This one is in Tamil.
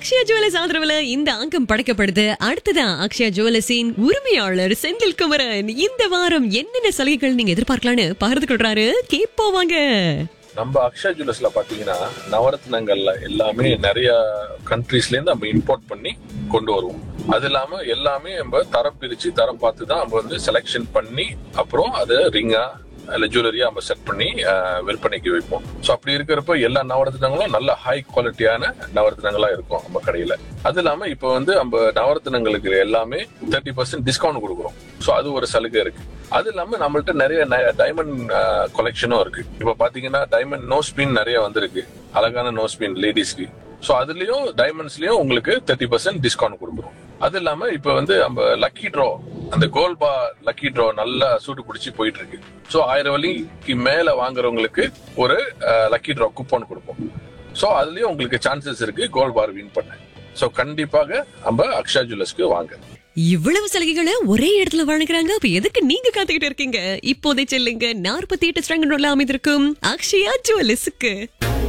அக்ஷயா ஜுவல்லர்ஸ் ஆதரவுல இந்த அங்கம் படைக்கப்படுது அடுத்ததான் அக்ஷயா ஜுவல்லர்ஸின் உரிமையாளர் செந்தில் குமரன் இந்த வாரம் என்னென்ன சலுகைகள் நீங்க எதிர்பார்க்கலாம்னு பகிர்ந்து கொள்றாரு கேப்போ வாங்க நம்ம அக்ஷயா ஜுவல்லர்ஸ்ல பாத்தீங்கன்னா நவரத்னங்கள்ல எல்லாமே நிறைய கண்ட்ரீஸ்ல இருந்து நம்ம இம்போர்ட் பண்ணி கொண்டு வருவோம் அது இல்லாம எல்லாமே நம்ம தரம் பிரிச்சு தரம் பார்த்து தான் நம்ம வந்து செலெக்ஷன் பண்ணி அப்புறம் அதை ரிங்கா இல்ல ஜுவல்லரியா நம்ம செட் பண்ணி அஹ், விற்பனைக்கு வைப்போம் ஸோ அப்படி இருக்கிறப்ப எல்லா நவரத்னங்களும் நல்ல ஹை குவாலிட்டியான நவரத்னங்களா இருக்கும் நம்ம கடையில அது இல்லாம இப்போ வந்து நம்ம நவரத்னங்களுக்கு எல்லாமே தேர்ட்டி பர்சன்ட் டிஸ்கவுண்ட் கொடுக்குறோம் ஸோ அது ஒரு சலுகை இருக்கு அது இல்லாம நம்மள்ட்ட நிறைய டைமண்ட் கலெக்ஷனும் இருக்கு இப்போ பாத்தீங்கன்னா டைமண்ட் நோ ஸ்பின் நிறைய வந்திருக்கு அழகான நோ ஸ்பின் லேடிஸ்க்கு ஸோ அதுலயும் டைமண்ட்ஸ்லயும் உங்களுக்கு தேர்ட்டி பர்சன்ட் டிஸ்கவுண்ட் கொடுக்குறோம் அது இல்லாம இப்ப வந்து நம்ம லக்கி ட்ரா அந்த கோல் பா லக்கி ட்ரா நல்லா சூடு பிடிச்சி போயிட்டு இருக்கு ஸோ ஆயிரம் வலிக்கு மேல வாங்குறவங்களுக்கு ஒரு லக்கி ட்ரா கூப்பன் கொடுப்போம் ஸோ அதுலயும் உங்களுக்கு சான்சஸ் இருக்கு கோல் பார் வின் பண்ண ஸோ கண்டிப்பாக நம்ம அக்ஷயா ஜுவல்லர்ஸ்க்கு வாங்க இவ்வளவு சலுகைகளை ஒரே இடத்துல வழங்குறாங்க அப்ப எதுக்கு நீங்க காத்துக்கிட்டு இருக்கீங்க இப்போதை செல்லுங்க நாற்பத்தி எட்டு ஸ்ட்ரங்கனோட அமைந்திருக்கும் அக்ஷயா ஜுவல்லர்ஸுக்கு